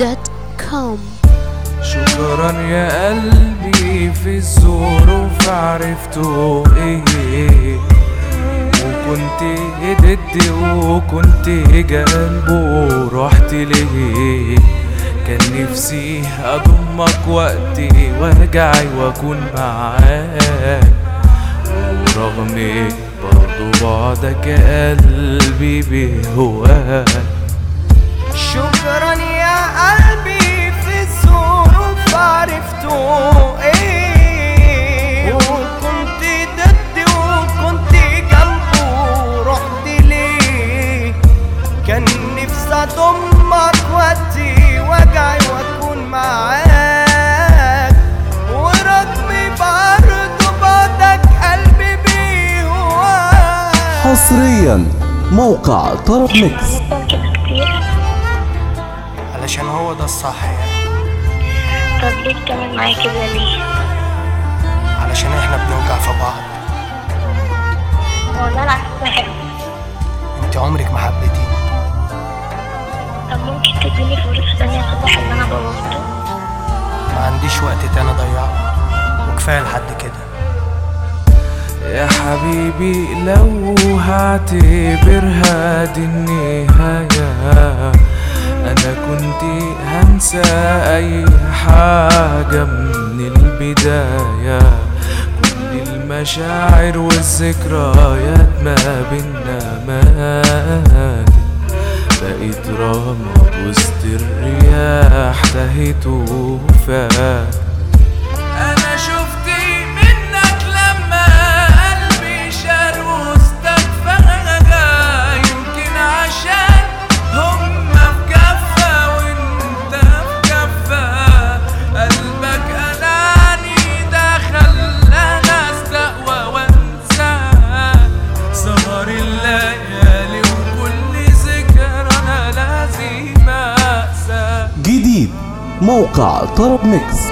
دوت كوم شكرا يا قلبي في الظروف عرفتوا ايه وكنت ضدي وكنت جنبه رحت ليه كان نفسي اضمك وقتي وارجعي واكون معاك ورغم برضو بعدك يا قلبي بهواك شكرا يا قلبي في الظروف عرفتوا ايه وكنت ضدي وكنت جنبه رحت ليه كان نفسي اضمك وقتي وجعي واكون معاك ورغم برضه بعدك قلبي بيهواك حصريا موقع طرب ميكس بنسى كده كتير علشان هو ده الصح يعني طب ليه بتعمل معايا كده ليه؟ علشان احنا بنوجع في بعض هو ده العكس بحبه انت عمرك ما حبيتيني طب ممكن تديني فرصة تانية أصلح اللي أنا بوظته؟ ما عنديش وقت تاني اضيعه وكفايه لحد كده يا حبيبي لو هعتبرها دي النهاية أنا كنت هنسى أي حاجة من البداية كل المشاعر والذكريات ما بينا ماتت بقيت رماد وسط الرياح تهت وفات انا شفت منك لما قلبي شال وسطك فجأة يمكن عشان هما في كفة وانت في كفة قلبك اناني ده خلاني استقوى وانسى سهر الليالي وكل ذكرى انا لازم انسى جديد موقع طرب ميكس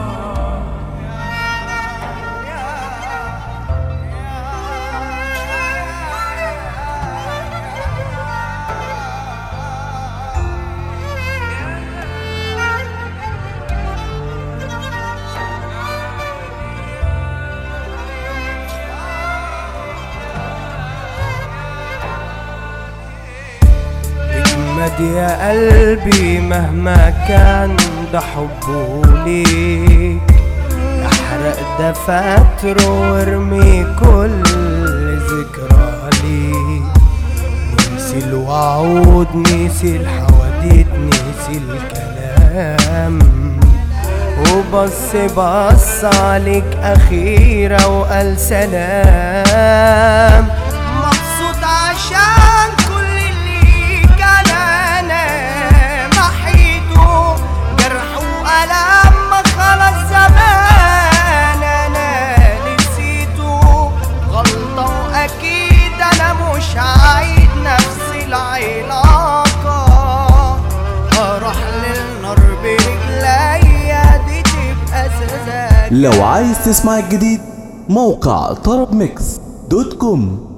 اجمد يا قلبي مهما كان ده حبه ليك احرق دفاتره وارمي كل ذكرى ليك نسي الوعود نسي الحواديت نسي الكلام وبص بص عليك أخيرة وقال سلام مبسوط عشان كل اللي كان أنا محيته جرح وألم ما خلاص زمان أنا نسيته غلطة وأكيد أنا مش هعيد نفس العلاقة أروح للنار برجليا دي تبقى سذاجة لو عايز تسمع الجديد موقع طرب ميكس دوت كوم